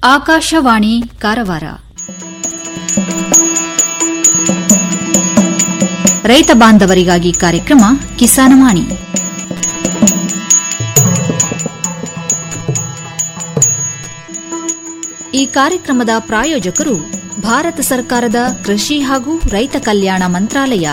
ಆಕಾಶವಾಣಿ ಕಾರವಾರ ರೈತ ಬಾಂಧವರಿಗಾಗಿ ಕಾರ್ಯಕ್ರಮ ಕಿಸಾನವಾಣಿ ಈ ಕಾರ್ಯಕ್ರಮದ ಪ್ರಾಯೋಜಕರು ಭಾರತ ಸರ್ಕಾರದ ಕೃಷಿ ಹಾಗೂ ರೈತ ಕಲ್ಯಾಣ ಮಂತ್ರಾಲಯ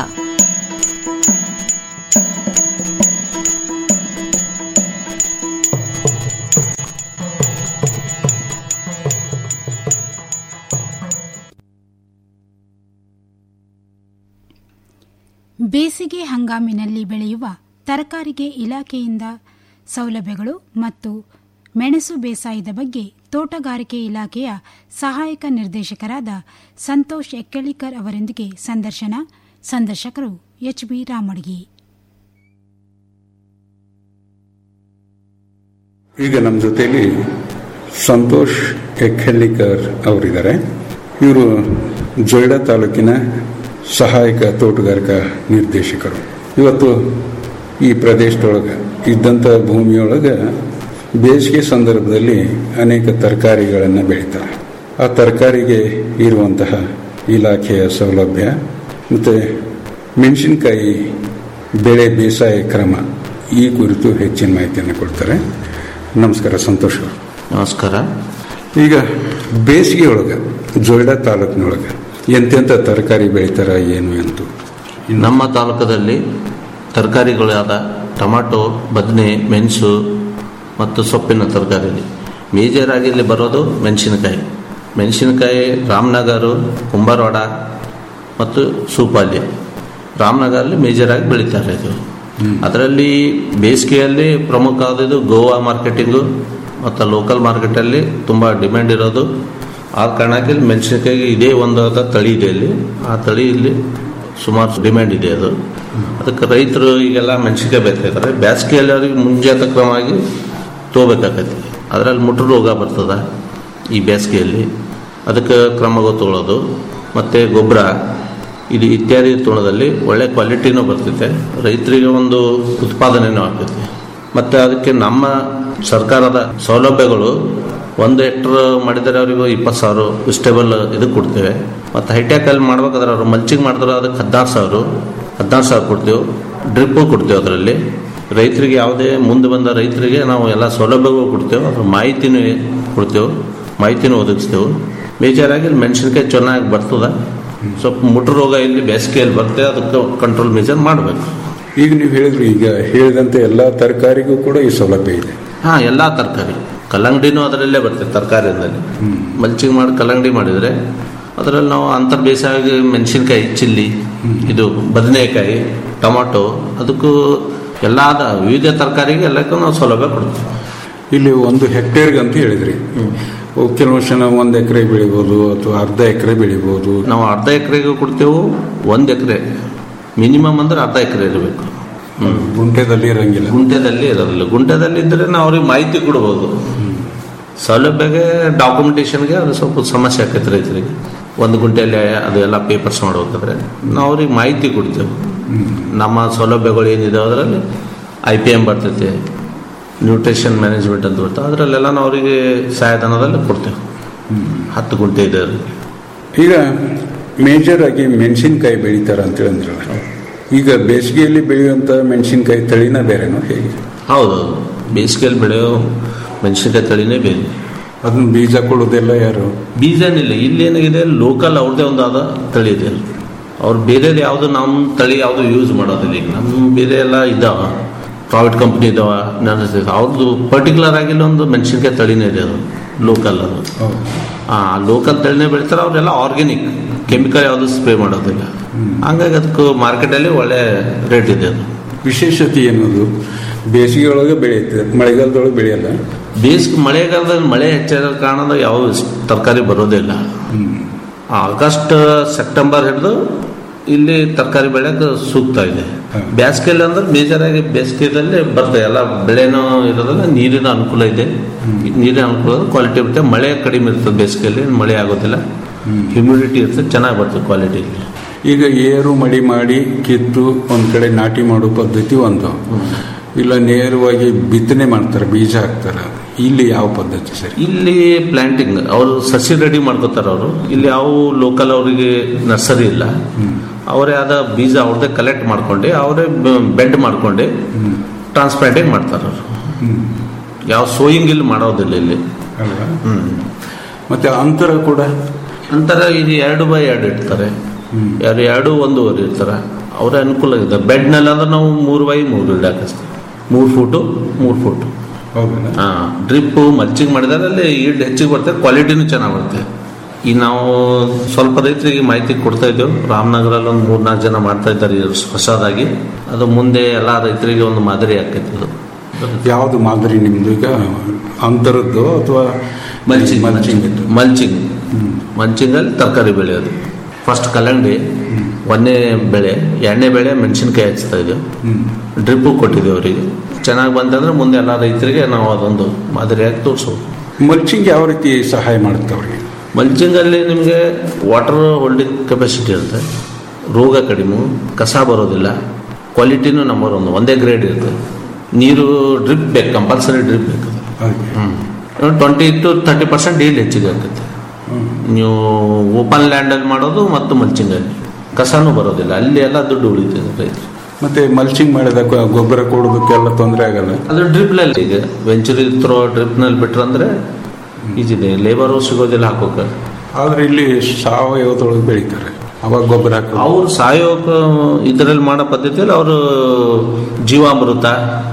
ಬೇಸಿಗೆ ಹಂಗಾಮಿನಲ್ಲಿ ಬೆಳೆಯುವ ತರಕಾರಿಗೆ ಇಲಾಖೆಯಿಂದ ಸೌಲಭ್ಯಗಳು ಮತ್ತು ಮೆಣಸು ಬೇಸಾಯದ ಬಗ್ಗೆ ತೋಟಗಾರಿಕೆ ಇಲಾಖೆಯ ಸಹಾಯಕ ನಿರ್ದೇಶಕರಾದ ಸಂತೋಷ್ ಎಕ್ಕಳಿಕರ್ ಅವರೊಂದಿಗೆ ಸಂದರ್ಶನ ಸಂದರ್ಶಕರು ಎಚ್ ಬಿ ರಾಮಡ್ಗಿ ಈಗ ನಮ್ಮ ಜೊತೆಯಲ್ಲಿ ಸಂತೋಷ್ ಎಕ್ಕಳ್ಳಿಕರ್ ಅವರಿದ್ದಾರೆ ಇವರು ಜೊಯ್ಡಾ ತಾಲೂಕಿನ ಸಹಾಯಕ ತೋಟಗಾರಿಕಾ ನಿರ್ದೇಶಕರು ಇವತ್ತು ಈ ಪ್ರದೇಶದೊಳಗೆ ಇದ್ದಂಥ ಭೂಮಿಯೊಳಗೆ ಬೇಸಿಗೆ ಸಂದರ್ಭದಲ್ಲಿ ಅನೇಕ ತರಕಾರಿಗಳನ್ನು ಬೆಳೀತಾರೆ ಆ ತರಕಾರಿಗೆ ಇರುವಂತಹ ಇಲಾಖೆಯ ಸೌಲಭ್ಯ ಮತ್ತು ಮೆಣಸಿನಕಾಯಿ ಬೆಳೆ ಬೇಸಾಯ ಕ್ರಮ ಈ ಕುರಿತು ಹೆಚ್ಚಿನ ಮಾಹಿತಿಯನ್ನು ಕೊಡ್ತಾರೆ ನಮಸ್ಕಾರ ಸಂತೋಷ್ ಅವರು. ನಮಸ್ಕಾರ ಈಗ ಬೇಸಿಗೆ ಒಳಗೆ ಜೊಯ್ಡಾ ತಾಲೂಕಿನೊಳಗೆ ಎಂತೆಂಥ ತರಕಾರಿ ಬೆಳೀತಾರ ಏನು ಎಂದು ನಮ್ಮ ತಾಲೂಕದಲ್ಲಿ ತರಕಾರಿಗಳಾದ ಟೊಮಾಟೊ ಬದನೆ ಮೆಣಸು ಮತ್ತು ಸೊಪ್ಪಿನ ತರಕಾರಿ ಮೇಜರ್ ಆಗಿ ಇಲ್ಲಿ ಬರೋದು ಮೆಣಸಿನಕಾಯಿ ಮೆಣಸಿನಕಾಯಿ ರಾಮನಗರ ಕುಂಬಾರವಾಡ ಮತ್ತು ಸೂಪಾಲಿ ರಾಮನಗರಲ್ಲಿ ಮೇಜರ್ ಆಗಿ ಬೆಳೀತಾರೆ ಇದು ಅದರಲ್ಲಿ ಬೇಸಿಗೆಯಲ್ಲಿ ಪ್ರಮುಖ ಆದದ್ದು ಗೋವಾ ಮಾರ್ಕೆಟಿಂಗು ಮತ್ತು ಲೋಕಲ್ ಮಾರ್ಕೆಟಲ್ಲಿ ತುಂಬ ಡಿಮ್ಯಾಂಡ್ ಇರೋದು ಆ ಕಾರಣಕ್ಕೆ ಇಲ್ಲಿ ಮೆಣಸಿನಕಾಯಿಗೆ ಇದೇ ಒಂದು ತಳಿ ಇದೆ ಇಲ್ಲಿ ಆ ತಳಿ ಇಲ್ಲಿ ಸುಮಾರು ಡಿಮ್ಯಾಂಡ್ ಇದೆ ಅದು ಅದಕ್ಕೆ ರೈತರು ಈಗೆಲ್ಲ ಮೆಣಸಿನಕಾಯಿ ಬೆಳೀತಾರೆ ಬೇಸಿಗೆಯಲ್ಲಿ ಅವ್ರಿಗೆ ಮುಂಜಾತ ಕ್ರಮವಾಗಿ ತಗೋಬೇಕಾಗತ್ತೆ ಅದರಲ್ಲಿ ಮುಟ್ರು ರೋಗ ಬರ್ತದ ಈ ಬೇಸಿಗೆಯಲ್ಲಿ ಅದಕ್ಕೆ ಕ್ರಮ ತಗೊಳ್ಳೋದು ಮತ್ತು ಗೊಬ್ಬರ ಇದು ಇತ್ಯಾದಿ ತುಣದಲ್ಲಿ ಒಳ್ಳೆ ಕ್ವಾಲಿಟಿನೂ ಬರ್ತೈತೆ ರೈತರಿಗೆ ಒಂದು ಉತ್ಪಾದನೆನೂ ಆಗ್ತೈತೆ ಮತ್ತು ಅದಕ್ಕೆ ನಮ್ಮ ಸರ್ಕಾರದ ಸೌಲಭ್ಯಗಳು ಒಂದು ಹೆಕ್ಟರ್ ಮಾಡಿದರೆ ಅವರಿಗೂ ಇಪ್ಪತ್ತು ಸಾವಿರ ವೆಜಿಟೇಬಲ್ ಇದು ಕೊಡ್ತೇವೆ ಮತ್ತು ಹೈಟ್ಯಾಕಲ್ಲಿ ಮಾಡ್ಬೇಕಾದ್ರೆ ಅವರು ಮಲ್ಚಿಂಗ್ ಮಾಡಿದ್ರೆ ಅದಕ್ಕೆ ಹದಿನಾರು ಸಾವಿರ ಹದಿನಾರು ಸಾವಿರ ಕೊಡ್ತೇವೆ ಡ್ರಿಪ್ಪು ಕೊಡ್ತೇವೆ ಅದರಲ್ಲಿ ರೈತರಿಗೆ ಯಾವುದೇ ಮುಂದೆ ಬಂದ ರೈತರಿಗೆ ನಾವು ಎಲ್ಲ ಸೌಲಭ್ಯಗಳು ಕೊಡ್ತೇವೆ ಅದ್ರ ಮಾಹಿತಿನೂ ಕೊಡ್ತೇವೆ ಮಾಹಿತಿನೂ ಒದಗಿಸ್ತೇವೆ ಮೇಜರಾಗಿ ಇಲ್ಲಿ ಮೆಣಸಿನ್ಕಾಯಿ ಚೆನ್ನಾಗಿ ಬರ್ತದೆ ಸ್ವಲ್ಪ ಮುಟ್ರು ರೋಗ ಇಲ್ಲಿ ಬೇಸಿಗೆಯಲ್ಲಿ ಬರ್ತದೆ ಅದಕ್ಕೆ ಕಂಟ್ರೋಲ್ ಮೇಜರ್ ಮಾಡಬೇಕು ಈಗ ನೀವು ಹೇಳಿದ್ರಿ ಈಗ ಹೇಳಿದಂತೆ ಎಲ್ಲ ತರಕಾರಿಗೂ ಕೂಡ ಈ ಸೌಲಭ್ಯ ಇದೆ ಹಾಂ ಎಲ್ಲ ತರಕಾರಿ ಕಲ್ಲಂಗಡಿನೂ ಅದರಲ್ಲೇ ಬರ್ತದೆ ತರಕಾರಿಯಲ್ಲಿ ಮಲ್ಚಿಂಗ್ ಮಾಡಿ ಕಲ್ಲಂಗಡಿ ಮಾಡಿದರೆ ಅದರಲ್ಲಿ ನಾವು ಅಂತರ್ ಬೇಸಾಯ ಮೆಣಸಿನ್ಕಾಯಿ ಚಿಲ್ಲಿ ಇದು ಬದನೆಕಾಯಿ ಟೊಮಾಟೊ ಅದಕ್ಕೂ ಎಲ್ಲ ವಿವಿಧ ತರಕಾರಿಗೆ ಎಲ್ಲಕ್ಕೂ ನಾವು ಸೌಲಭ್ಯ ಕೊಡ್ತೀವಿ ಇಲ್ಲಿ ಒಂದು ಹೆಕ್ಟೇರ್ಗೆ ಅಂತ ಹೇಳಿದ್ರಿ ಕೆಲವೊಂದು ಜನ ಒಂದು ಎಕರೆ ಬೆಳಿಬೋದು ಅಥವಾ ಅರ್ಧ ಎಕರೆ ಬೆಳಿಬೋದು ನಾವು ಅರ್ಧ ಎಕರೆಗೆ ಕೊಡ್ತೇವೆ ಒಂದು ಎಕರೆ ಮಿನಿಮಮ್ ಅಂದ್ರೆ ಅರ್ಧ ಎಕರೆ ಇರಬೇಕು ಗುಂಟೆದಲ್ಲಿ ಇರಂಗಿಲ್ಲ ಗುಂಟೆದಲ್ಲಿ ಇರೋದಿಲ್ಲ ಗುಂಟೆದಲ್ಲಿ ಇದ್ದರೆ ನಾವು ಅವ್ರಿಗೆ ಮಾಹಿತಿ ಕೊಡ್ಬೋದು ಸೌಲಭ್ಯಗೆ ಡಾಕ್ಯುಮೆಂಟೇಶನ್ಗೆ ಅದು ಸ್ವಲ್ಪ ಸಮಸ್ಯೆ ಆಕೈತೆ ರೈತರಿಗೆ ಒಂದು ಗುಂಟೆಯಲ್ಲಿ ಅದೆಲ್ಲ ಪೇಪರ್ಸ್ ಮಾಡ್ಬೇಕಾದ್ರೆ ನಾವು ಅವ್ರಿಗೆ ಮಾಹಿತಿ ಕೊಡ್ತೇವೆ ನಮ್ಮ ಸೌಲಭ್ಯಗಳು ಏನಿದೆ ಅದರಲ್ಲಿ ಐ ಪಿ ಎಮ್ ಬರ್ತೈತೆ ನ್ಯೂಟ್ರಿಷನ್ ಮ್ಯಾನೇಜ್ಮೆಂಟ್ ಅಂತ ಬರ್ತದೆ ಅದರಲ್ಲೆಲ್ಲ ನಾವು ಅವರಿಗೆ ಸಹಾಯಧನದಲ್ಲಿ ಕೊಡ್ತೇವೆ ಹತ್ತು ಗುಂಟೆ ಇದೆ ಅವ್ರಿಗೆ ಈಗ ಮೇಜರ್ ಆಗಿ ಮೆಣಸಿನಕಾಯಿ ಬೆಳೀತಾರ ಅಂತ ಹೇಳಿದ್ರಲ್ಲ ಈಗ ಬೇಸಿಗೆಯಲ್ಲಿ ಬೆಳೆಯುವಂತ ಮೆಣಸಿನಕಾಯಿ ತಳಿನ ಬೇರೆನೋ ಹೇಗೆ ಹೌದೌದು ಬೇಸಿಗೆಯಲ್ಲಿ ಬೆಳೆಯೋ ಮೆಣಸಿನಕಾಯಿ ತಳಿನೇ ಬೇರೆ ಅದನ್ನ ಬೀಜ ಕೊಡೋದೆಲ್ಲ ಯಾರು ಬೀಜನಿಲ್ಲ ಇಲ್ಲೇನಾಗಿದೆ ಲೋಕಲ್ ಅವ್ರದ್ದೇ ಒಂದು ಆದ ತಳಿ ಇದೆ ಅವ್ರು ಬೇರೆದು ಯಾವುದು ನಮ್ಮ ತಳಿ ಯಾವುದು ಯೂಸ್ ಮಾಡೋದಿಲ್ಲ ಈಗ ನಮ್ಮ ಬೇರೆ ಎಲ್ಲ ಇದಾವ ಪ್ರೈವೇಟ್ ಕಂಪ್ನಿ ಇದಾವ ನಡೆಸ್ತಿದೆ ಅವ್ರದ್ದು ಪರ್ಟಿಕ್ಯುಲರ್ ಆಗಿಲ್ಲ ಒಂದು ಮೆಣಸಿನ್ಕಾಯಿ ತಳಿನೇ ಇದೆ ಅದು ಲೋಕಲ್ ಅದು ಆ ಲೋಕಲ್ ತಳಿನೇ ಬೆಳಿತಾರೆ ಅವರೆಲ್ಲ ಆರ್ಗ್ಯಾನಿಕ್ ಕೆಮಿಕಲ್ ಯಾವುದು ಸ್ಪ್ರೇ ಮಾಡೋದಿಲ್ಲ ಹಂಗಾಗಿ ಅದಕ್ಕೆ ಮಾರ್ಕೆಟಲ್ಲಿ ಒಳ್ಳೆ ರೇಟ್ ಇದೆ ಅದು ವಿಶೇಷತೆ ಏನದು ಬೇಸಿಗೆ ಒಳಗೆ ಬೆಳೆಯುತ್ತೆ ಮಳೆಗಾಲದೊಳಗೆ ಬೆಳೆಯಲ್ಲ ಬೇಸಿಗೆ ಮಳೆಗಾಲದಲ್ಲಿ ಮಳೆ ಹೆಚ್ಚಾದ ಕಾರಣದ ಯಾವ ತರಕಾರಿ ಬರೋದಿಲ್ಲ ಆಗಸ್ಟ್ ಸೆಪ್ಟೆಂಬರ್ ಹಿಡಿದು ಇಲ್ಲಿ ತರಕಾರಿ ಬೆಳೆಯಕ್ಕೆ ಸೂಕ್ತ ಇದೆ ಬೇಸಿಗೆಯಲ್ಲಿ ಅಂದ್ರೆ ಮೇಜರ್ ಆಗಿ ಬೇಸಿಗೆದಲ್ಲಿ ಬರ್ತದೆ ಎಲ್ಲ ಬೆಳೆನೂ ಇರೋದಿಲ್ಲ ನೀರಿನ ಅನುಕೂಲ ಇದೆ ನೀರಿನ ಅನುಕೂಲ ಕ್ವಾಲಿಟಿ ಇರುತ್ತೆ ಮಳೆ ಕಡಿಮೆ ಇರ್ತದೆ ಬೇಸಿಗೆಯಲ್ಲಿ ಮಳೆ ಆಗೋದಿಲ್ಲ ಹ್ಯುಮಿಡಿಟಿ ಇರ್ತದೆ ಚೆನ್ನಾಗಿ ಬರ್ತದೆ ಕ್ವಾಲಿಟಿ ಈಗ ಏರು ಮಡಿ ಮಾಡಿ ಕಿತ್ತು ಒಂದ್ ಕಡೆ ನಾಟಿ ಮಾಡೋ ಪದ್ಧತಿ ಒಂದು ಇಲ್ಲ ನೇರವಾಗಿ ಬಿತ್ತನೆ ಮಾಡ್ತಾರೆ ಬೀಜ ಹಾಕ್ತಾರೆ ಇಲ್ಲಿ ಯಾವ ಪದ್ಧತಿ ಸರಿ ಇಲ್ಲಿ ಪ್ಲಾಂಟಿಂಗ್ ಅವರು ಸಸಿ ರೆಡಿ ಮಾಡ್ಕೋತಾರ ಅವರು ಇಲ್ಲಿ ಯಾವ ಲೋಕಲ್ ಅವರಿಗೆ ನರ್ಸರಿ ಇಲ್ಲ ಅವರೇ ಆದ ಬೀಜ ಅವ್ರದ್ದೇ ಕಲೆಕ್ಟ್ ಮಾಡ್ಕೊಂಡು ಅವರೇ ಬೆಡ್ ಮಾಡ್ಕೊಂಡು ಟ್ರಾನ್ಸ್ಪ್ಲಾಂಟಿಂಗ್ ಮಾಡ್ತಾರೆ ಅವರು ಯಾವ ಸೋಯಿಂಗ್ ಇಲ್ಲಿ ಮಾಡೋದಿಲ್ಲ ಇಲ್ಲಿ ಅಲ್ವಾ ಹ್ಮ್ ಮತ್ತೆ ಅಂತರ ಕೂಡ ಅಂತರ ಇದು ಎರಡು ಬೈ ಎರಡು ಇಡ್ತಾರೆ ಯಾರು ಎರಡು ಒಂದೂವರೆ ಇರ್ತಾರೆ ಅವ್ರ ಅನುಕೂಲ ಇದೆ ಬೆಡ್ನಲ್ಲಿ ಅಂದ್ರೆ ನಾವು ಮೂರು ಬೈ ಮೂರು ಇಡಾಕಸ್ತೀವಿ ಮೂರು ಫುಟು ಮೂರು ಫುಟು ಹೌದಲ್ಲ ಹಾಂ ಡ್ರಿಪ್ಪು ಮಲ್ಚಿಂಗ್ ಮಾಡಿದ್ರೆ ಅಲ್ಲಿ ಈಲ್ಡ್ ಹೆಚ್ಚಿಗೆ ಬರ್ತದೆ ಕ್ವಾಲಿಟಿನೂ ಚೆನ್ನಾಗಿ ಬರುತ್ತೆ ಈಗ ನಾವು ಸ್ವಲ್ಪ ರೈತರಿಗೆ ಮಾಹಿತಿ ಕೊಡ್ತಾ ಇದ್ದೇವೆ ರಾಮನಗರಲ್ಲಿ ಒಂದು ಮೂರು ನಾಲ್ಕು ಜನ ಮಾಡ್ತಾ ಇದ್ದಾರೆ ಈ ವರ್ಷ ಹೊಸದಾಗಿ ಅದು ಮುಂದೆ ಎಲ್ಲ ರೈತರಿಗೆ ಒಂದು ಮಾದರಿ ಆಕೈತಿ ಅದು ಯಾವುದು ಮಾದರಿ ನಿಮ್ದು ಈಗ ಅಂತರದ್ದು ಅಥವಾ ಮಲ್ಚಿಂಗ್ ಮಲ್ಚಿಂಗ್ ಇದ್ದು ಮಲ್ಚಿಂಗ್ ಮಲ್ಚಿಂಗಲ್ಲಿ ತರಕಾರಿ ಬೆಳೆಯೋದು ಫಸ್ಟ್ ಕಲ್ಲಂಗಡಿ ಒಂದನೇ ಬೆಳೆ ಎರಡನೇ ಬೆಳೆ ಮೆಣಸಿನ್ಕಾಯಿ ಹಚ್ತಾ ಇದ್ದೇವೆ ಡ್ರಿಪ್ಪು ಕೊಟ್ಟಿದ್ದೇವೆ ಅವರಿಗೆ ಚೆನ್ನಾಗಿ ಬಂತಂದ್ರೆ ಮುಂದೆ ಎಲ್ಲ ರೈತರಿಗೆ ನಾವು ಅದೊಂದು ಮಾದರಿಯಾಗಿ ತೋರಿಸೋದು ಮಲ್ಚಿಂಗ್ ಯಾವ ರೀತಿ ಸಹಾಯ ಮಾಡುತ್ತೆ ಅವ್ರಿಗೆ ಮಲ್ಚಿಂಗಲ್ಲಿ ನಿಮಗೆ ವಾಟರ್ ಹೋಲ್ಡಿಂಗ್ ಕೆಪಾಸಿಟಿ ಇರುತ್ತೆ ರೋಗ ಕಡಿಮೆ ಕಸ ಬರೋದಿಲ್ಲ ಕ್ವಾಲಿಟಿನೂ ನಂಬರ್ ಒಂದು ಒಂದೇ ಗ್ರೇಡ್ ಇರುತ್ತೆ ನೀರು ಡ್ರಿಪ್ ಬೇಕು ಕಂಪಲ್ಸರಿ ಡ್ರಿಪ್ ಬೇಕು ಹಾಗೆ twenty to thirty percent yield ಹೆಚ್ಚಿಗೆ ಆಗುತ್ತೆ ನೀವು ಓಪನ್ ಲ್ಯಾಂಡಲ್ಲಿ ಮಾಡೋದು ಮತ್ತು ಮಲ್ಚಿಂಗಲ್ಲಿ ಕಸನೂ ಬರೋದಿಲ್ಲ ಅಲ್ಲಿ ಎಲ್ಲ ದುಡ್ಡು ಉಳಿತದೆ ರೈತರು ಮತ್ತೆ ಮಲ್ಚಿಂಗ್ ಮಾಡಿದ ಗೊ- ಗೊಬ್ಬರ ಕೊಡೋದಕ್ಕೆಲ್ಲ ತೊಂದರೆ ಆಗಲ್ಲ ಅದು ಡ್ರಿಪ್ನಲ್ಲಿ ಈಗ ವೆಂಚುರಿ ಥ್ರೋ ಡ್ರಿಪ್ನಲ್ಲಿ ಬಿಟ್ರಂದ್ರೆ ಈಜಿದೆ ಲೇಬರು ಸಿಗೋದಿಲ್ಲ ಹಾಕೋಕೆ ಆದ್ರೆ ಇಲ್ಲಿ ಸಾವಯವದೊಳಗೆ ಬೆಳಿತಾರೆ ಅವಾಗ ಗೊಬ್ಬರ ಹಾಕೋದು ಅವ್ರು ಸಾಯೋಕ ಇದರಲ್ಲಿ ಮಾಡೋ ಪದ್ಧತಿಯಲ್ಲಿ ಅವರು ಜೀವಾಮೃತ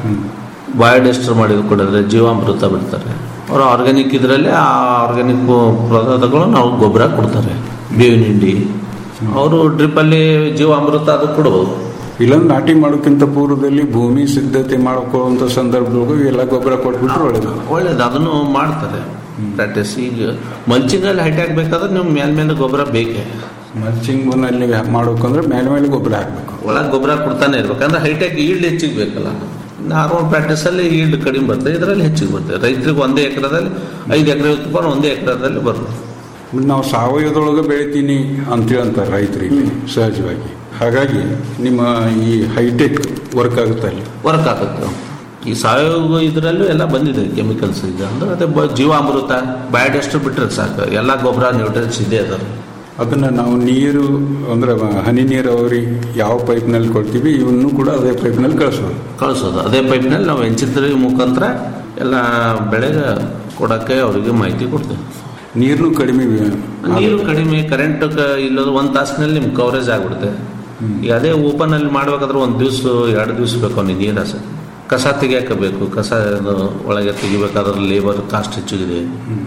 ಬಯೋಡೈಸ್ಟರ್ ಮಾಡಿದ್ ಕೊಡಿದ್ರೆ ಜೀವಾಮೃತ ಬಿಡ್ತಾರೆ ಅವರು ಆರ್ಗ್ಯಾನಿಕ್ ಇದರಲ್ಲಿ ಆ ಆರ್ಗ್ಯಾನಿಕ್ ಪದಾರ್ಥಗಳು ನಾವು ಗೊಬ್ಬರ ಕೊಡ್ತಾರೆ ಬೇವಿನ ಹಿಂಡಿ ಅವರು ಡ್ರಿಪ್ಪಲ್ಲಿ ಜೀವಾಮೃತ ಅದು ಕೊಡ್ಬೋದು ಇಲ್ಲಂದ್ರೆ ನಾಟಿ ಮಾಡೋಕ್ಕಿಂತ ಪೂರ್ವದಲ್ಲಿ ಭೂಮಿ ಸಿದ್ಧತೆ ಮಾಡ್ಕೊಳ್ಳುವಂತ ಸಂದರ್ಭದೊಳಗೂ ಎಲ್ಲ ಗೊಬ್ಬರ ಕೊಟ್ಬಿಟ್ರೆ ಒಳ್ಳೇದು ಒಳ್ಳೇದು ಅದನ್ನು ಮಾಡ್ತಾರೆ ಪ್ರಾಕ್ಟೀಸ್ ಈಗ ಮಲ್ಚಿಂಗಲ್ಲಿ ಹೈಟ್ ಆಗ್ಬೇಕಾದ್ರೆ ನೀವು ಮೇಲ್ ಮೇಲೆ ಗೊಬ್ಬರ ಬೇಕೇ ಮಲ್ಚಿಂಗ್ ನಲ್ಲಿ ಮಾಡ್ಬೇಕಂದ್ರೆ ಮೇಲೆ ಮೇಲೆ ಗೊಬ್ಬರ ಹಾಕ್ಬೇಕು ಒಳಗೆ ಗೊಬ್ಬರ ಕೊಡ್ತಾನೆ ಇರ್ಬೇಕಂದ್ರೆ ಹೈಟೆಕ್ ಈಲ್ಡ್ ಹೆಚ್ಚಿಗೆ ಬೇಕಲ್ಲ ನಾರ್ಮಲ್ ಪ್ರಾಕ್ಟೀಸ್ ಅಲ್ಲಿ ಈಲ್ಡ್ ಕಡಿಮೆ ಬರ್ತದೆ ಇದರಲ್ಲಿ ಹೆಚ್ಚಿಗೆ ಬರ್ತದೆ ರೈತರಿಗೆ ಒಂದೇ ಎಕರೆದಲ್ಲಿ ಐದು ಎಕರೆ ಉತ್ಪನ್ನ ಒಂದೇ ಎಕರೆದಲ್ಲಿ ಬರ್ತದೆ ನಾವು ಸಾವಯವದೊಳಗೆ ಬೆಳಿತೀನಿ ಅಂತೇಳಿ ಅಂತಾರೆ ರೈತರಿಗೆ ಸಹಜವಾಗಿ ಹಾಗಾಗಿ ನಿಮ್ಮ ಈ ಹೈಟೆಕ್ ವರ್ಕ್ ಆಗುತ್ತೆ ಅಲ್ಲಿ ವರ್ಕ್ ಆಗುತ್ತೆ ಈ ಸಾವಯವ ಇದರಲ್ಲೂ ಎಲ್ಲ ಬಂದಿದೆ ಕೆಮಿಕಲ್ಸ್ ಇದೆ ಅಂದ್ರೆ ಅದೇ ಬ- ಜೀವಾಮೃತ ಬಯೋಡೈಸ್ಟರ್ ಬಿಟ್ಟರೆ ಸಾಕು ಎಲ್ಲ ಗೊಬ್ಬರ ನ್ಯೂಟ್ರಿಯನ್ಸ್ ಇದೆ ಅದರಲ್ಲಿ ಅದನ್ನ ನಾವು ನೀರು ಅಂದ್ರೆ ಹನಿ ನೀರಾವರಿ ಯಾವ ಪೈಪ್ನಲ್ಲಿ ಕೊಡ್ತೀವಿ ಇವನ್ನೂ ಕೂಡ ಅದೇ ಪೈಪ್ನಲ್ಲಿ ಕಳಿಸೋದು ಕಳಿಸೋದು ಅದೇ ಪೈಪ್ನಲ್ಲಿ ನಾವು ಹೆಂಚಿದ್ರ ಮುಖಾಂತರ ಎಲ್ಲ ಬೆಳೆಗೆ ಕೊಡೋಕ್ಕೆ ಅವರಿಗೆ ಮಾಹಿತಿ ಕೊಡ್ತೇವೆ ನೀರು ಕಡಿಮೆ ನೀರು ಕಡಿಮೆ ಕರೆಂಟ್ ಇಲ್ಲದ ಒಂದು ತಾಸಿನಲ್ಲಿ ನಿಮ್ಗೆ ಕವರೇಜ್ ಆಗ್ಬಿಡುತ್ತೆ ಈಗ ಅದೇ ಓಪನ್ ಅಲ್ಲಿ ಮಾಡ್ಬೇಕಾದ್ರೆ ಒಂದು ದಿವಸ ಎರಡು ದಿವಸ ಬೇಕು ಅವ್ನಿಗೆ ನೀರು ಹಸ ಕಸ ತೆಗಿಯಕ್ಕೆ ಬೇಕು ಕಸ ಅದು ಒಳಗೆ ತೆಗಿಬೇಕಾದ್ರೆ ಲೇಬರ್ ಕಾಸ್ಟ್ ಹೆಚ್ಚಿಗಿದೆ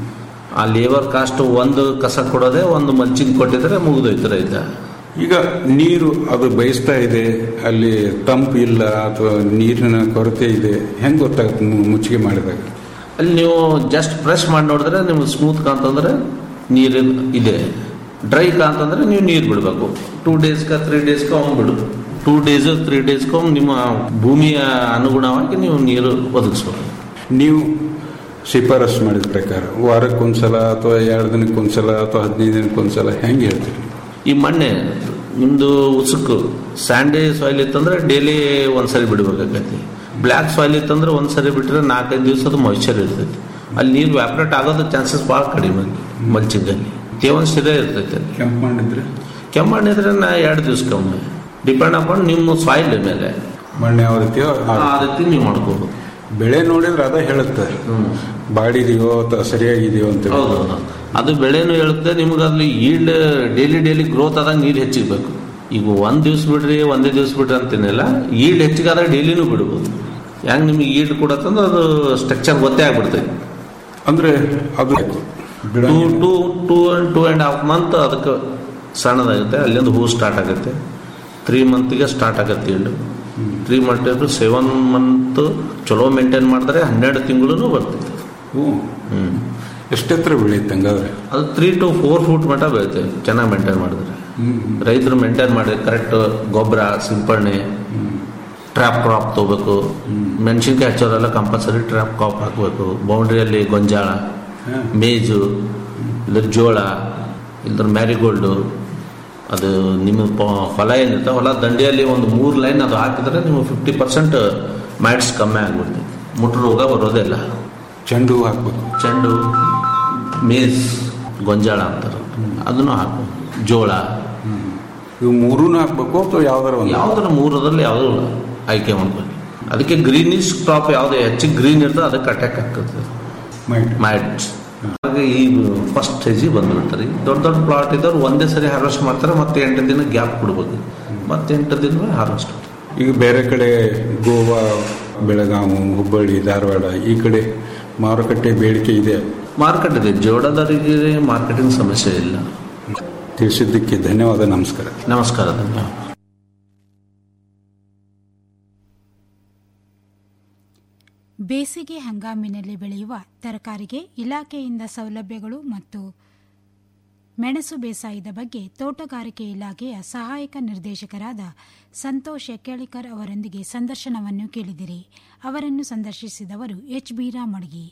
ಆ ಲೇಬರ್ ಕಾಸ್ಟ್ ಒಂದು ಕಸ ಕೊಡೋದೇ ಒಂದು ಮಲ್ಚಿಂಗ್ ಕೊಟ್ಟಿದ್ರೆ ಮುಗಿದೋಯ್ತು ರೈತ ಈಗ ನೀರು ಅದು ಬಯಸ್ತಾ ಇದೆ ಅಲ್ಲಿ ತಂಪು ಇಲ್ಲ ಅಥವಾ ನೀರಿನ ಕೊರತೆ ಇದೆ ಹೆಂಗ್ ಗೊತ್ತಾಗುತ್ತೆ ಮು- ಮುಚ್ಚಿಗೆ ಮಾಡಿದಾಗ ಅಲ್ಲಿ ನೀವು ಜಸ್ಟ್ ಪ್ರೆಸ್ ಮಾಡಿ ನೋಡಿದ್ರೆ ನಿಮ್ಗೆ ಸ್ಮೂತ್ ಕಾಂತಂದ್ರೆ ನೀರು ಇದೆ ಡ್ರೈ ಕಾಂತಂದ್ರೆ ನೀವು ನೀರು ಬಿಡಬೇಕು ಟೂ ಡೇಸ್ಗೆ ತ್ರೀ ಡೇಸ್ಗೆ ಅವ್ನು ಬಿಡು ಟೂ ಡೇಸ್ ತ್ರೀ ಡೇಸ್ಗೆ ನಿಮ್ಮ ಭೂಮಿಯ ಅನುಗುಣವಾಗಿ ನೀವು ನೀರು ಒದಗಿಸ್ಬೇಕು ನೀವು ಶಿಫಾರಸು ಮಾಡಿದ ಪ್ರಕಾರ ವಾರಕ್ಕೊಂದ್ಸಲ ಅಥವಾ ಎರಡು ದಿನಕ್ಕೊಂದ್ಸಲ ಅಥವಾ ಹದಿನೈದು ದಿನಕ್ಕೊಂದ್ಸಲ ಹೆಂಗೆ ಹೇಳ್ತೀರಿ ಈ ಮಣ್ಣೆ ನಿಮ್ಮದು ಉಸುಕು ಸ್ಯಾಂಡೇ ಸಾಯಿಲ್ ಇತ್ತಂದ್ರೆ ಡೈಲಿ ಒಂದ್ಸರಿ ಬಿಡಬೇಕಾಗೈತಿ ಬ್ಲ್ಯಾಕ್ ಸಾಯಿಲ್ ಇತ್ತಂದ್ರೆ ಒಂದ್ಸರಿ ಬಿಟ್ಟರೆ ನಾಲ್ಕೈದು ದಿವಸದ ಮಾಯ್ಚರ್ ಇರ್ತೈತಿ ಅಲ್ಲಿ ನೀರು ವ್ಯಾಪ್ರೇಟ್ ಆಗೋದು ಚಾನ್ಸಸ್ ಭಾಳ ಕಡಿಮೆ ಮಲ್ಚಿಂಗಲ್ಲಿ ತೇವಾಂಶ ಇರೇ ಇರ್ತೈತಿ ಅಲ್ಲಿ ಕೆಂಪು ಮಾಡಿದ್ರೆ ಕೆಮ್ಮು ಮಾಡಿದ್ರೆ ನಾ ಎರಡು ದಿವ್ಸಕ್ಕೆ ಒಮ್ಮೆ ಡಿಪೆಂಡ್ ಅಪಾನ್ ನಿಮ್ಮ ಸಾಯಿಲ್ ಮೇಲೆ ಮಣ್ಣು ಯಾವ ರೀತಿಯೋ ಆ ಆ ರೀತಿ ನೀವು ಮಾಡ್ಕೋಬೋದು ಬೆಳೆ ನೋಡಿದ್ರೆ ಅದ ಹೇಳುತ್ತೆ ಬಾಡಿದೆಯೋ ಅಥವಾ ಸರಿಯಾಗಿದೆಯೋ ಅಂತ ಹೇಳಿ. ಹೌದು ಅದು ಬೆಳೆನೂ ಹೇಳುತ್ತೆ ನಿಮ್ಗೆ ಅಲ್ಲಿ ಈಲ್ಡ್ ಡೈಲಿ ಡೈಲಿ ಗ್ರೋತ್ ಆದಾಗ ನೀರು ಹೆಚ್ಚಿಗೆ ಈಗ ಒಂದ್ ದಿವ್ಸ ಬಿಡ್ರಿ ಒಂದೇ ದಿವ್ಸ ಬಿಡ್ರಿ ಅಂತೀನಿಲ್ಲ ಈಲ್ಡ್ ಹೆಚ್ಚಿಗಾದಾಗ ಡೈಲಿನೂ ಬಿಡ್ಬೋದು ಹೆಂಗ್ ನಿಮ್ಗೆ ಈಲ್ಡ್ ಕೊಡತ್ತಂದ್ರೆ ಅದು ಸ್ಟ್ರಕ್ಚರ್ ಗೊತ್ತೇ ಆಗ್ಬಿಡ್ತೈತಿ ಅಂದ್ರೆ ಅದು ಬಿಡ two two two and two and half month ಅದಕ್ಕೆ ಸಣ್ಣದಾಗುತ್ತೆ ಅಲ್ಲಿಂದ ಹೂ ಸ್ಟಾರ್ಟ್ ಆಗುತ್ತೆ ತ್ರೀ ಮಂತಿಗೆ ಸ್ಟಾರ್ಟ್ ಆಗುತ್ತೆ yield three month to seven month ಚಲೋ ಮೇಂಟೈನ್ ಮಾಡಿದ್ರೆ ಹನ್ನೆರಡು ತಿಂಗಳು ಬರ್ತೈತೆ ಹ್ಞೂ ಹ್ಮ್ ಎಷ್ಟೆತ್ರ ಬೆಳೆಯುತ್ತೆ ಹಂಗಾದ್ರೆ ಅದು ತ್ರೀ ಟು ಫೋರ್ ಫೂಟ್ ಮಟ್ಟ ಬೆಳಿತೇವೆ ಚೆನ್ನಾಗಿ ಮೇಂಟೈನ್ ಮಾಡಿದ್ರೆ ರೈತರು ಮೇಂಟೈನ್ ಮಾಡಿ ಕರೆಕ್ಟ್ ಗೊಬ್ಬರ ಸಿಂಪಡಣೆ ಟ್ರ್ಯಾಪ್ ಕ್ರಾಪ್ ತಗೋಬೇಕು ಮೆಣಸಿನ್ಕಾಯಿ ಹಚ್ಚೋರೆಲ್ಲ ಕಂಪಲ್ಸರಿ ಟ್ರ್ಯಾಪ್ ಕ್ರಾಪ್ ಹಾಕಬೇಕು ಬೌಂಡ್ರಿಯಲ್ಲಿ ಗೊಂಜಾಳ ಮೇಜು ಇಲ್ಲ ಜೋಳ ಇಲ್ದ್ರ ಮ್ಯಾರಿಗೋಲ್ಡು ಅದು ನಿಮ್ಮ ಪ- ಹೊಲ ಏನಿರುತ್ತೆ ಹೊಲ ದಂಡೆಯಲ್ಲಿ ಒಂದು ಮೂರು ಲೈನ್ ಅದು ಹಾಕಿದ್ರೆ ನಿಮಗೆ ಫಿಫ್ಟಿ ಪರ್ಸೆಂಟ್ ಮ್ಯಾಟ್ಸ್ ಕಮ್ಮಿ ಆಗ್ಬಿಡ್ತೈತಿ ಮುಟ್ಟು ರೋಗ ಬರೋದಿಲ್ಲ ಚೆಂಡು ಹೂ ಹಾಕ್ಬೇಕು ಚೆಂಡು ಮೇಸ್ ಗೊಂಜಾಳ ಅಂತಾರೆ ಅದನ್ನು ಹಾಕು ಜೋಳ ಇವು ಮೂರೂ ಹಾಕ್ಬೇಕು ಅಥವಾ ಯಾವ್ದಾರ ಒಂದು ಯಾವುದರ ಮೂರರಲ್ಲಿ ಯಾವುದೂ ಆಯ್ಕೆ ಮಾಡ್ಬೇಕು ಅದಕ್ಕೆ ಗ್ರೀನಿಶ್ ಕ್ರಾಪ್ ಯಾವುದು ಹೆಚ್ಚಿಗೆ ಗ್ರೀನ್ ಇರ್ತದೆ ಅದಕ್ಕೆ ಅಟ್ಯಾಕ್ ಆಗ್ತದೆ ಮೈಟ್ ಮ್ಯಾಟ್ಸ್ ಹಾಗೆ ಈ ಫಸ್ಟ್ ಸ್ಟೇಜಿಗೆ ಬಂದ್ಬಿಡ್ತಾರೆ ಈ ದೊಡ್ಡ ದೊಡ್ಡ ಪ್ಲಾಟ್ ಇದ್ದವ್ರು ಒಂದೇ ಸರಿ ಹಾರ್ವೆಸ್ಟ್ ಮಾಡ್ತಾರೆ ಮತ್ತೆ ಎಂಟು ದಿನ ಗ್ಯಾಪ್ ಕೊಡ್ಬೋದು ಮತ್ತೆ ಎಂಟು ದಿನ ಹಾರ್ವೆಸ್ಟ್ ಈಗ ಬೇರೆ ಕಡೆ ಗೋವಾ ಬೆಳಗಾವಿ ಹುಬ್ಬಳ್ಳಿ ಧಾರವಾಡ ಈ ಕಡೆ ಮಾರುಕಟ್ಟೆ ಬೇಡಿಕೆ ಇದೆ ಮಾರ್ಕೆಟ್ ಇದೆ ಜೋಳದವರಿಗೆ ಮಾರ್ಕೆಟಿಂಗ್ ಸಮಸ್ಯೆ ಇಲ್ಲ ತಿಳಿಸಿದ್ದಕ್ಕೆ ಧನ್ಯವಾದ ನಮಸ್ಕಾರ ನಮಸ್ಕಾರ ಧನ್ಯವಾದ ಬೇಸಿಗೆ ಹಂಗಾಮಿನಲ್ಲಿ ಬೆಳೆಯುವ ತರಕಾರಿಗೆ ಇಲಾಖೆಯಿಂದ ಸೌಲಭ್ಯಗಳು ಮತ್ತು ಮೆಣಸು ಬೇಸಾಯದ ಬಗ್ಗೆ ತೋಟಗಾರಿಕೆ ಇಲಾಖೆಯ ಸಹಾಯಕ ನಿರ್ದೇಶಕರಾದ ಸಂತೋಷ್ ಹೆಕ್ಕಳಿಕರ್ ಅವರೊಂದಿಗೆ ಸಂದರ್ಶನವನ್ನು ಕೇಳಿದಿರಿ ಅವರನ್ನು ಸಂದರ್ಶಿಸಿದವರು ಎಚ್ ಬಿ ರಾಮಡ್ಗಿ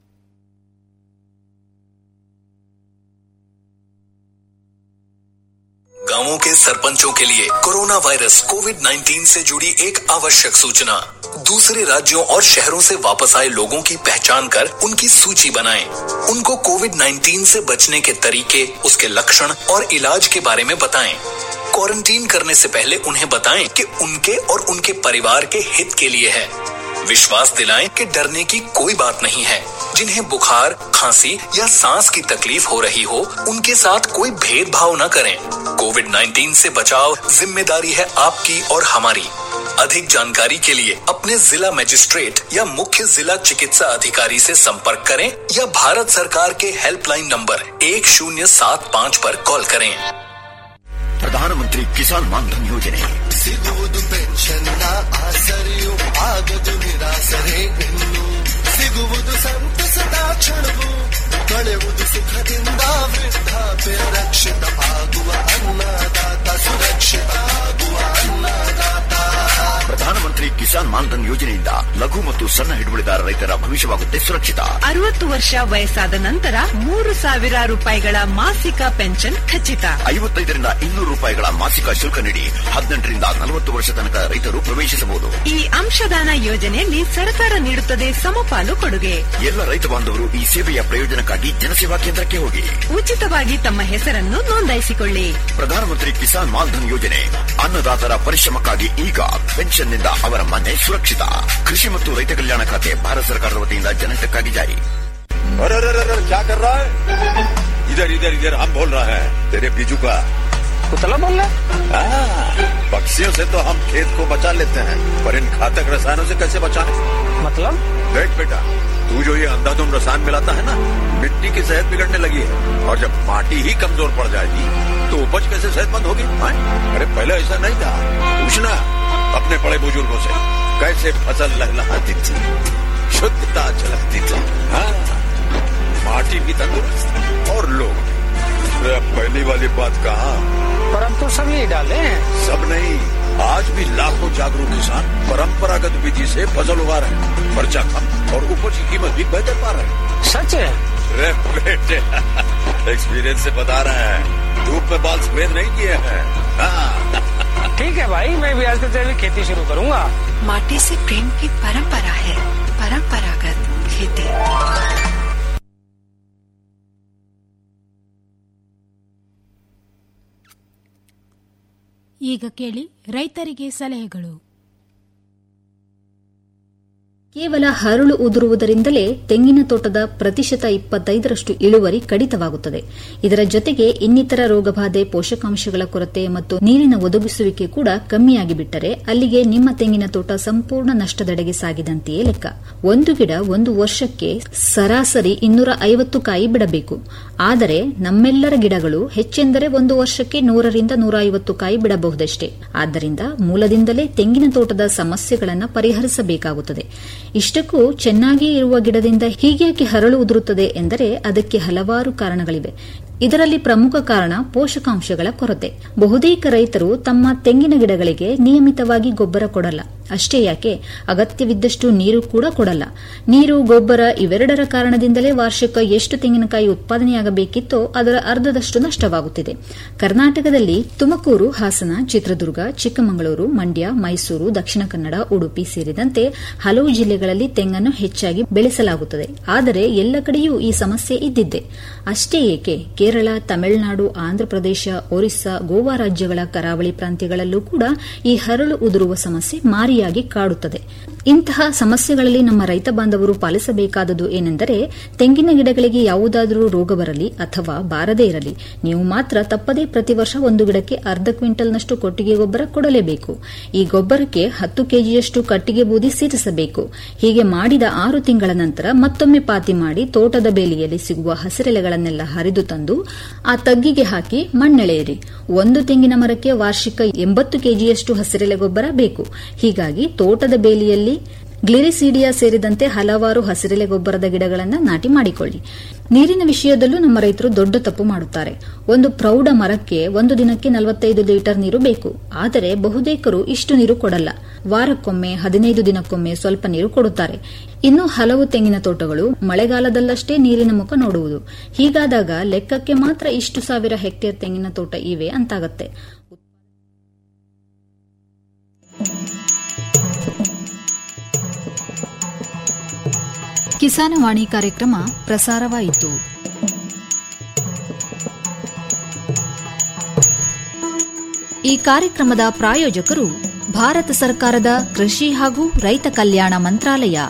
गांवों के सरपंचों के लिए कोरोना वायरस कोविड 19 से जुड़ी एक आवश्यक सूचना दूसरे राज्यों और शहरों से वापस आए लोगों की पहचान कर उनकी सूची बनाएं। उनको कोविड 19 से बचने के तरीके उसके लक्षण और इलाज के बारे में बताएं। क्वारंटीन करने से पहले उन्हें बताएं कि उनके और उनके परिवार के हित के लिए है विश्वास दिलाएं कि डरने की कोई बात नहीं है जिन्हें बुखार खांसी या सांस की तकलीफ हो रही हो उनके साथ कोई भेदभाव न करें कोविड 19 से बचाव जिम्मेदारी है आपकी और हमारी अधिक जानकारी के लिए अपने जिला मजिस्ट्रेट या मुख्य जिला चिकित्सा अधिकारी से संपर्क करें या भारत सरकार के हेल्पलाइन नंबर एक शून्य सात पाँच पर कॉल करें ಪ್ರಧಾನಮಂತ್ರಿ ಕಿಸಾನ್ ಮಾನ್ಧನ್ ಯೋಜನೆ ಸಿಗುವುದು ಪೆನ್ಷನ್ನ ಆಸರೆಯು ಆಗದು ನಿರಾಸರೆ ಇನ್ನು ಸಿಗುವುದು ಸಂತಸದ ಕ್ಷಣವು ಕಳೆಯುವುದು ಸುಖದಿಂದ ವೃದ್ಧಾಪ್ಯ ರಕ್ಷಿತ ಆಗುವ ಅನ್ನದಾತ ಸುರಕ್ಷಿತ ಆಗುವ ಅನ್ನದಾತ ಪ್ರಧಾನಮಂತ್ರಿ ಕಿಸಾನ್ ಮಾನ್ಧನ್ ಯೋಜನೆಯಿಂದ ಲಘು ಮತ್ತು ಸಣ್ಣ ಹಿಡುವಳಿದಾರ ರೈತರ ಭವಿಷ್ಯವಾಗುತ್ತೆ ಸುರಕ್ಷಿತ ಅರವತ್ತು ವರ್ಷ ವಯಸ್ಸಾದ ನಂತರ ಮೂರು ಸಾವಿರ ರೂಪಾಯಿಗಳ ಮಾಸಿಕ ಪೆನ್ಷನ್ ಖಚಿತ ಐವತ್ತೈದರಿಂದ ಇನ್ನೂರು ರೂಪಾಯಿಗಳ ಮಾಸಿಕ ಶುಲ್ಕ ನೀಡಿ ಹದಿನೆಂಟರಿಂದ ನಲವತ್ತು ವರ್ಷ ತನಕ ರೈತರು ಪ್ರವೇಶಿಸಬಹುದು ಈ ಅಂಶದಾನ ಯೋಜನೆಯಲ್ಲಿ ಸರ್ಕಾರ ನೀಡುತ್ತದೆ ಸಮಪಾಲು ಕೊಡುಗೆ ಎಲ್ಲ ರೈತ ಬಾಂಧವರು ಈ ಸೇವೆಯ ಪ್ರಯೋಜನಕ್ಕಾಗಿ ಜನಸೇವಾ ಕೇಂದ್ರಕ್ಕೆ ಹೋಗಿ ಉಚಿತವಾಗಿ ತಮ್ಮ ಹೆಸರನ್ನು ನೋಂದಾಯಿಸಿಕೊಳ್ಳಿ ಪ್ರಧಾನಮಂತ್ರಿ ಕಿಸಾನ್ ಮಾನ್ಧನ್ ಯೋಜನೆ ಅನ್ನದಾತರ ಪರಿಶ್ರಮಕ್ಕಾಗಿ ಈಗ ಪೆನ್ಷನ್ನಿಂದ ಅವರ ಮನೆ ಸುರಕ್ಷಿತ ಕೃಷಿ ಮತ್ತು ರೈತ ಕಲ್ಯಾಣ ಖಾತೆ ಭಾರತ ಸರ್ಕಾರದ ವತಿಯಿಂದ ಜನಹಿತಕ್ಕಾಗಿ ಜಾರಿ अरे अरे अरे अरे, क्या कर रहा है इधर इधर इधर हम बोल रहे हैं तेरे बीजू का कुतला बोल रहा हाँ, पक्षियों से तो हम खेत को बचा लेते हैं पर इन घातक रसायनों से कैसे बचाएं? मतलब देख बेटा तू जो ये अंधाधुंध रसायन मिलाता है ना मिट्टी की सेहत बिगड़ने लगी है और जब माटी ही कमजोर पड़ जाएगी तो उपज कैसे सेहतमंद होगी हाँ? अरे पहले ऐसा नहीं था पूछना अपने बड़े बुजुर्गों से कैसे फसल लहलहाती थी शुद्धता झलकती थी हाँ माटी भी तंदुरुस्त और लोग अरे अब पहली वाली बात कहा पर अब तो सब यही डाले हैं सब नहीं आज भी लाखों जागरूक किसान परंपरागत विधि से फसल उगा रहे हैं खर्चा कम और उपज की कीमत भी बेहतर पा रहे हैं सच है अरे बेटे एक्सपीरियंस से बता रहे हैं धूप में बाल सफेद नहीं किए हैं हाँ, ठीक है भाई मैं भी आज से जैविक खेती शुरू करूंगा माटी से प्रेम की परंपरा है परंपरागत खेती ಈಗ ಕೇಳಿ ರೈತರಿಗೆ ಸಲಹೆಗಳು ಕೇವಲ ಹರಳು ಉದುರುವುದರಿಂದಲೇ ತೆಂಗಿನ ತೋಟದ ಪ್ರತಿಶತ ಇಪ್ಪತ್ತೈದರಷ್ಟು ಇಳುವರಿ ಕಡಿತವಾಗುತ್ತದೆ ಇದರ ಜೊತೆಗೆ ಇನ್ನಿತರ ರೋಗಬಾಧೆ ಪೋಷಕಾಂಶಗಳ ಕೊರತೆ ಮತ್ತು ನೀರಿನ ಒದಗಿಸುವಿಕೆ ಕೂಡ ಕಮ್ಮಿಯಾಗಿ ಬಿಟ್ಟರೆ ಅಲ್ಲಿಗೆ ನಿಮ್ಮ ತೆಂಗಿನ ತೋಟ ಸಂಪೂರ್ಣ ನಷ್ಟದೆಡೆಗೆ ಸಾಗಿದಂತೆಯೇ ಲೆಕ್ಕ ಒಂದು ಗಿಡ ಒಂದು ವರ್ಷಕ್ಕೆ ಸರಾಸರಿ ಇನ್ನೂರ ಐವತ್ತು ಕಾಯಿ ಬಿಡಬೇಕು ಆದರೆ ನಮ್ಮೆಲ್ಲರ ಗಿಡಗಳು ಹೆಚ್ಚೆಂದರೆ ಒಂದು ವರ್ಷಕ್ಕೆ ನೂರರಿಂದ ನೂರ ಐವತ್ತು ಕಾಯಿ ಬಿಡಬಹುದಷ್ಟೇ ಆದ್ದರಿಂದ ಮೂಲದಿಂದಲೇ ತೆಂಗಿನ ತೋಟದ ಸಮಸ್ಯೆಗಳನ್ನು ಪರಿಹರಿಸಬೇಕಾಗುತ್ತದೆ ಇಷ್ಟಕ್ಕೂ ಚೆನ್ನಾಗಿಯೇ ಇರುವ ಗಿಡದಿಂದ ಹೀಗ್ಯಾಕೆ ಹರಳು ಉದುರುತ್ತದೆ ಎಂದರೆ ಅದಕ್ಕೆ ಹಲವಾರು ಕಾರಣಗಳಿವೆ ಇದರಲ್ಲಿ ಪ್ರಮುಖ ಕಾರಣ ಪೋಷಕಾಂಶಗಳ ಕೊರತೆ ಬಹುತೇಕ ರೈತರು ತಮ್ಮ ತೆಂಗಿನ ಗಿಡಗಳಿಗೆ ನಿಯಮಿತವಾಗಿ ಗೊಬ್ಬರ ಕೊಡಲ್ಲ ಅಷ್ಟೇ ಯಾಕೆ ಅಗತ್ಯವಿದ್ದಷ್ಟು ನೀರು ಕೂಡ ಕೊಡಲ್ಲ ನೀರು ಗೊಬ್ಬರ ಇವೆರಡರ ಕಾರಣದಿಂದಲೇ ವಾರ್ಷಿಕ ಎಷ್ಟು ತೆಂಗಿನಕಾಯಿ ಉತ್ಪಾದನೆಯಾಗಬೇಕಿತ್ತೋ ಅದರ ಅರ್ಧದಷ್ಟು ನಷ್ಟವಾಗುತ್ತಿದೆ ಕರ್ನಾಟಕದಲ್ಲಿ ತುಮಕೂರು ಹಾಸನ ಚಿತ್ರದುರ್ಗ ಚಿಕ್ಕಮಗಳೂರು ಮಂಡ್ಯ ಮೈಸೂರು ದಕ್ಷಿಣ ಕನ್ನಡ ಉಡುಪಿ ಸೇರಿದಂತೆ ಹಲವು ಜಿಲ್ಲೆಗಳಲ್ಲಿ ತೆಂಗನ್ನು ಹೆಚ್ಚಾಗಿ ಬೆಳೆಸಲಾಗುತ್ತದೆ ಆದರೆ ಎಲ್ಲ ಕಡೆಯೂ ಈ ಸಮಸ್ಯೆ ಇದ್ದಿದ್ದೆ ಅಷ್ಟೇ ಏಕೆ ಕೇರಳ ತಮಿಳುನಾಡು ಆಂಧ್ರಪ್ರದೇಶ ಒರಿಸ್ಸಾ ಗೋವಾ ರಾಜ್ಯಗಳ ಕರಾವಳಿ ಪ್ರಾಂತ್ಯಗಳಲ್ಲೂ ಕೂಡ ಈ ಹರಳು ಉದುರುವ ಸಮಸ್ಯೆ ಮಾರಿಯಾಗಿ ಕಾಡುತ್ತದೆ ಇಂತಹ ಸಮಸ್ಯೆಗಳಲ್ಲಿ ನಮ್ಮ ರೈತ ಬಾಂಧವರು ಪಾಲಿಸಬೇಕಾದದು ಏನೆಂದರೆ ತೆಂಗಿನ ಗಿಡಗಳಿಗೆ ಯಾವುದಾದರೂ ರೋಗ ಬರಲಿ ಅಥವಾ ಬಾರದೇ ಇರಲಿ ನೀವು ಮಾತ್ರ ತಪ್ಪದೇ ಪ್ರತಿ ವರ್ಷ ಒಂದು ಗಿಡಕ್ಕೆ ಅರ್ಧ ಕ್ವಿಂಟಲ್ನಷ್ಟು ಕೊಟ್ಟಿಗೆ ಗೊಬ್ಬರ ಕೊಡಲೇಬೇಕು ಈ ಗೊಬ್ಬರಕ್ಕೆ ಹತ್ತು ಕೆಜಿಯಷ್ಟು ಕಟ್ಟಿಗೆ ಬೂದಿ ಸೇರಿಸಬೇಕು ಹೀಗೆ ಮಾಡಿದ ಆರು ತಿಂಗಳ ನಂತರ ಮತ್ತೊಮ್ಮೆ ಪಾತಿ ಮಾಡಿ ತೋಟದ ಬೇಲಿಯಲ್ಲಿ ಸಿಗುವ ಹಸಿರೆಲೆಗಳನ್ನೆಲ್ಲ ಹರಿದು ತಂದು ಆ ತಗ್ಗಿಗೆ ಹಾಕಿ ಮಣ್ಣೆಳೆಯಿರಿ ಒಂದು ತೆಂಗಿನ ಮರಕ್ಕೆ ವಾರ್ಷಿಕ ಎಂಬತ್ತು ಕೆಜಿಯಷ್ಟು ಹಸಿರೆಲೆ ಗೊಬ್ಬರ ಬೇಕು ಹೀಗಾಗಿ ತೋಟದ ಬೇಲಿಯಲ್ಲಿ ಗ್ಲಿರಿಸೀಡಿಯಾ ಸೇರಿದಂತೆ ಹಲವಾರು ಹಸಿರೆಲೆ ಗೊಬ್ಬರದ ಗಿಡಗಳನ್ನು ನಾಟಿ ಮಾಡಿಕೊಳ್ಳಿ ನೀರಿನ ವಿಷಯದಲ್ಲೂ ನಮ್ಮ ರೈತರು ದೊಡ್ಡ ತಪ್ಪು ಮಾಡುತ್ತಾರೆ ಒಂದು ಪ್ರೌಢ ಮರಕ್ಕೆ ಒಂದು ದಿನಕ್ಕೆ ನಲವತ್ತೈದು ಲೀಟರ್ ನೀರು ಬೇಕು ಆದರೆ ಬಹುತೇಕರು ಇಷ್ಟು ನೀರು ಕೊಡಲ್ಲ ವಾರಕ್ಕೊಮ್ಮೆ ಹದಿನೈದು ದಿನಕ್ಕೊಮ್ಮೆ ಸ್ವಲ್ಪ ನೀರು ಕೊಡುತ್ತಾರೆ ಇನ್ನು ಹಲವು ತೆಂಗಿನ ತೋಟಗಳು ಮಳೆಗಾಲದಲ್ಲಷ್ಟೇ ನೀರಿನ ಮುಖ ನೋಡುವುದು ಹೀಗಾದಾಗ ಲೆಕ್ಕಕ್ಕೆ ಮಾತ್ರ ಇಷ್ಟು ಸಾವಿರ ಹೆಕ್ಟೇರ್ ತೆಂಗಿನ ತೋಟ ಇವೆ ಅಂತಾಗತ್ತೆ ಕಿಸಾನವಾಣಿ ಕಾರ್ಯಕ್ರಮ ಪ್ರಸಾರವಾಯಿತು ಈ ಕಾರ್ಯಕ್ರಮದ ಪ್ರಾಯೋಜಕರು ಭಾರತ ಸರ್ಕಾರದ ಕೃಷಿ ಹಾಗೂ ರೈತ ಕಲ್ಯಾಣ ಮಂತ್ರಾಲಯ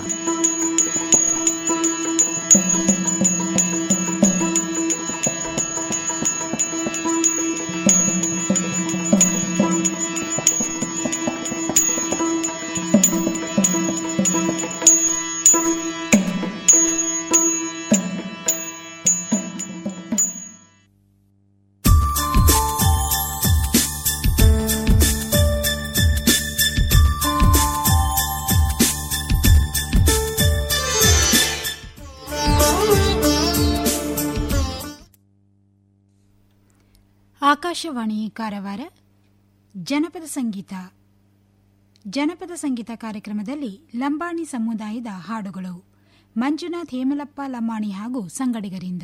ಆಕಾಶವಾಣಿ ಕಾರವಾರ ಜನಪದ ಸಂಗೀತ ಜನಪದ ಸಂಗೀತ ಕಾರ್ಯಕ್ರಮದಲ್ಲಿ ಲಂಬಾಣಿ ಸಮುದಾಯದ ಹಾಡುಗಳು ಮಂಜುನಾಥ್ ಹೇಮಲಪ್ಪ ಲಂಬಾಣಿ ಹಾಗೂ ಸಂಗಡಿಗರಿಂದ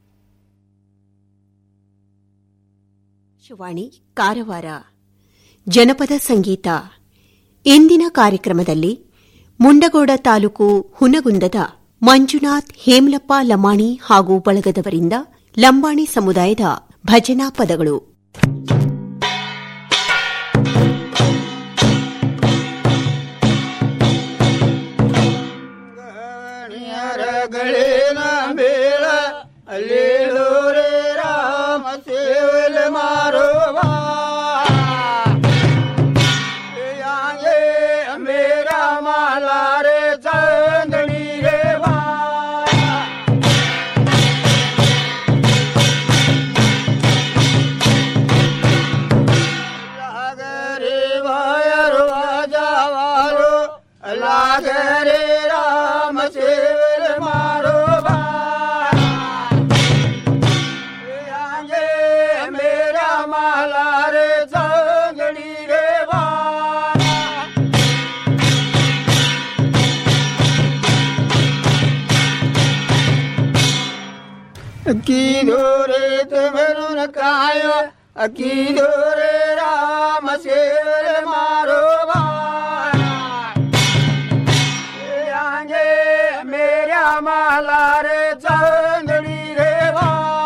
ಆಕಾಶವಾಣಿ ಕಾರವಾರ ಜನಪದ ಸಂಗೀತ ಇಂದಿನ ಕಾರ್ಯಕ್ರಮದಲ್ಲಿ ಮುಂಡಗೋಡ ತಾಲೂಕು ಹುನಗುಂದದ ಮಂಜುನಾಥ್ ಹೇಮಲಪ್ಪ ಲಮಾಣಿ ಹಾಗೂ ಬಳಗದವರಿಂದ ಲಂಬಾಣಿ ಸಮುದಾಯದ ಭಜನಾ ಪದಗಳು ಗಳಿನ ಬೇಳ ಅಲ್ಲಿಡೋರೆ ರಾಮ ಸೇವಲ ಮಾರುವ ಯಾಂಗೆ ಮೇರಾ ಮಾಲಾರೆ ಚಂದಣಿ ರೇ ವಾ ಲಾಗರೆ ವಾಯರು ವಾಜಾವಾರು ಲಾಗರೆ ರಾಮ ಸೇವಲ ಮಾರುವ ಯಾಂಗೆ ಮೇರಾ ಮಾಲಾರೆ ಚಂದಣಿ ರೇ ವಾ ಅಕ್ಕಿದೋರೆ ತುಮರುನ ಕಾಯ ಅಕ್ಕಿದೋರೆ ರಾಮ ಸೇವರೆ ಮಾರೋ ಆಂಗೆ ಮೇರ ಮಾಲಾರೆ ಚಂದಡಿ ರೇ ವಾ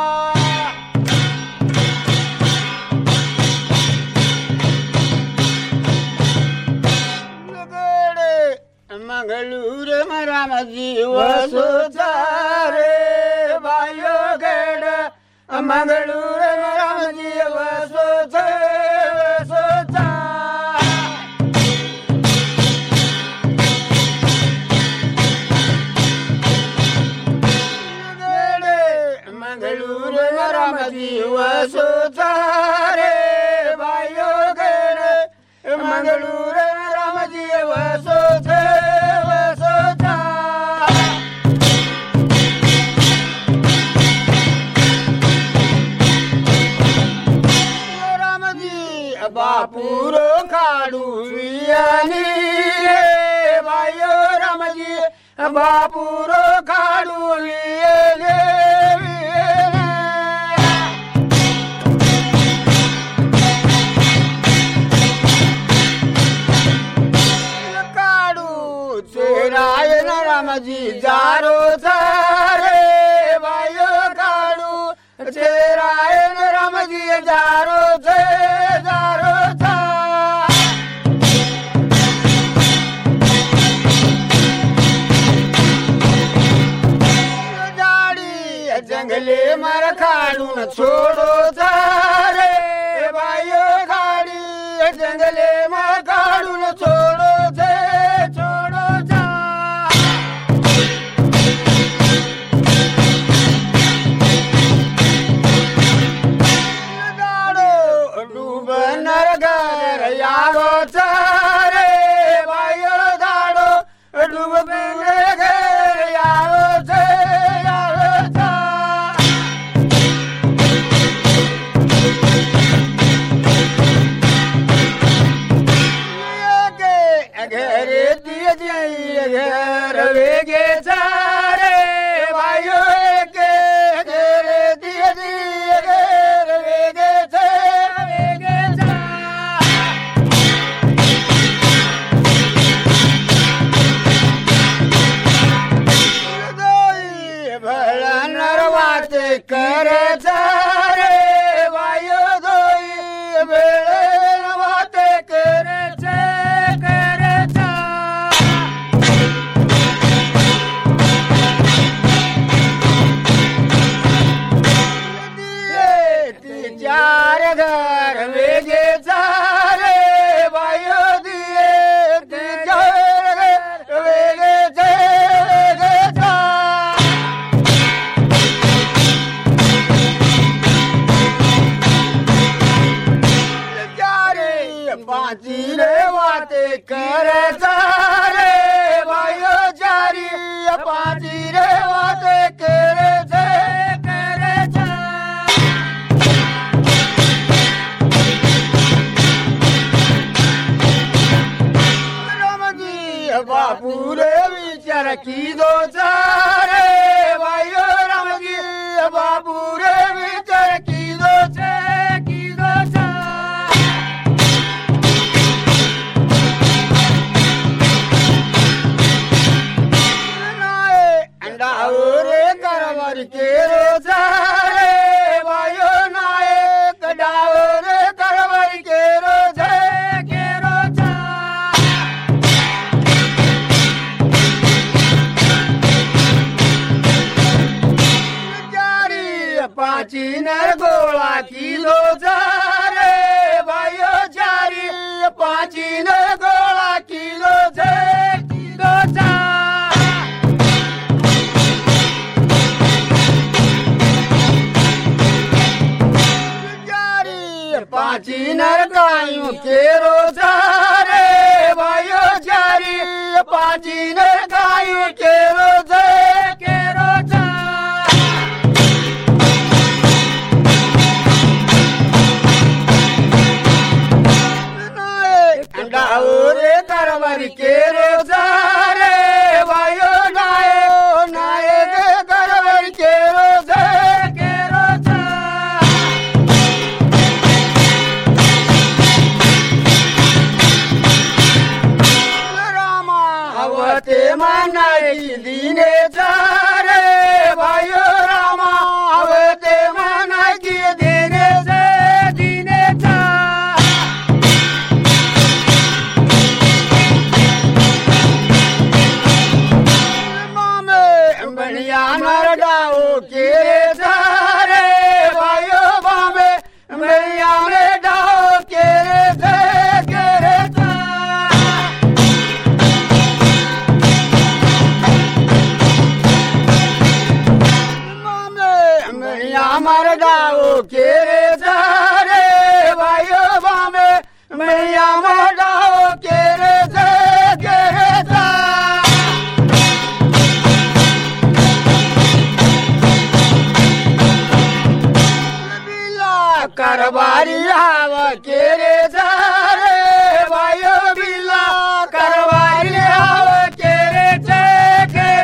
ಮಂಗಳೂರ ಮರಾಮ ಜೀವ ಸುಚಾರೆ ಬಾಯೋ ಗಡ ಮಂಗಳೂರ ಮರಾಮ ಜೀವ ಸುಚ ಸುಚ ಮಂಗಳೂರ ಮರಾಮ ಜೀವ ಸುಚಾರೆ ಬಾಯೋ ಗಡ ಮಂಗಳೂರ ರಾಮ ಜೀವ ಸುಚ ಸುಚ ರಾಮಜಿ ಬಾಪೂರೋ ಕಾಡು ವಿಯಾನಿ ಬಾಪುರೋ ಕಾಡು ವಿಯೇನೆ ವಿಯೇನೆ. ಕಾಡು ಚೇರಾಯನ ರಾಮಜಿ ಜಾರೋ ಸಾರೆ ವಾಯು ಕಾಡು ಚೇರಾಯನ ರಾಮಜಿ ಜಾರೋ ಛೇ ಜಾರೋ ಛಾ गाड़ी जंगले मर खाड़ू न छोड़ो सारे भाइयो गाड़ी जंगले मर खाड़ू न छोड़ो थे छोड़ो जा गाड़ो डूब नर घर यारो सारे भाइयो गाड़ो डूब नर घर यारो थे यारो था घरे दिए जी घर वेगे सारे भाइयों के घरे दिए जी घर वेगे थे वेगे सा भला नरवात कर सारे वायु दोई बेड़े नवात कर कर चार घर वेगे सारे वायु दिए चार घर वेगे वेगे सा चारे पांची रे वाते कर सारे भाइयो चारी पांची रे वाते कर से कर सा बापू रे विचार की दो सारे भाइयो राम जी बापू रे विचार की दो से की दो सा अंडाओरे करवर के रो सारे वायो नाए कडाओरे करवर के रो से के रो सा चारी पाची नर गोळा किलो सारे भाइयो चारी पाची नर गोळा किलो से किलो सा पाची नर गायों के रोजारे भाइयो चारी पाची नर गायों के रोजे के रोजा अंडाओरे करवर के रोजारे भाइयो नाये नाये के करवर के रोजे के रोजा ಅವತೆ ಮನಾಯಿ ದಿನೇ ಚಾರೆ ವಾಯು ರಾಮ ಅವತೆ ಮನಾಗಿ ದಿನೇ ಸೇ ದಿನೇ ಚಾ बढ़िया मरडाओ के सारे वायु बामे बढ़िया मरडाओ के रे के रे सा बढ़िया मरडाओ के रे सारे वायु बामे बढ़िया मरडाओ के रे से के रे सा करवारी हाव के रे सारे वायु बिल्ला करवारी हाव के रे से के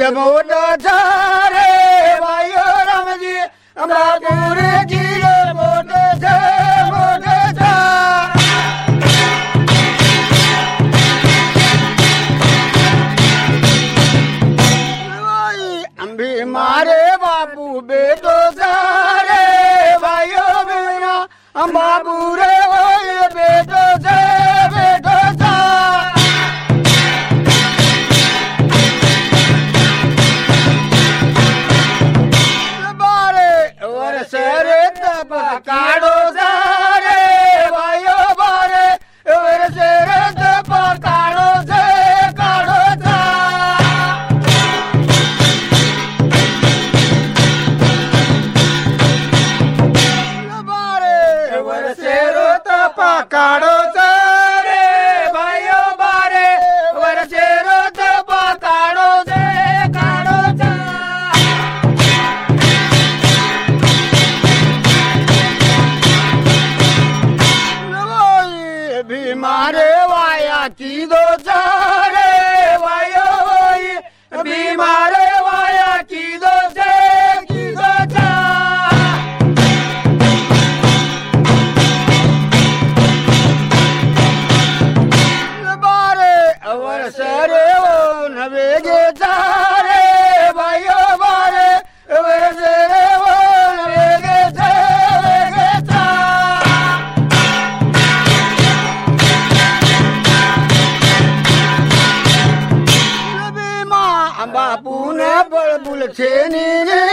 मोठं झारे बायो रामजी बापूर किलो मोठं झा मोठं झा अंबी मारे बाबू बेटो सारे भाइयो बिना बाबू रे ओए बेटो से बेटो सा बारे वर्ष रे तप काढो सारे भाइयो बारे वर्ष रे तप काढो से काढो सा वरसेरो तपा काढो रे भाइयो बारे वरसेरो तपा काढो से काढो सा नवोई भीमारे वाया की दो चारे वायो वोई भीमारे वाया की दो से की दो चा बारे अवर सरे ओ नवेगे चारे भाइयो बारे अवर सरे ओ नवेगे चारे चा बापू ने बळबुल छेनी रे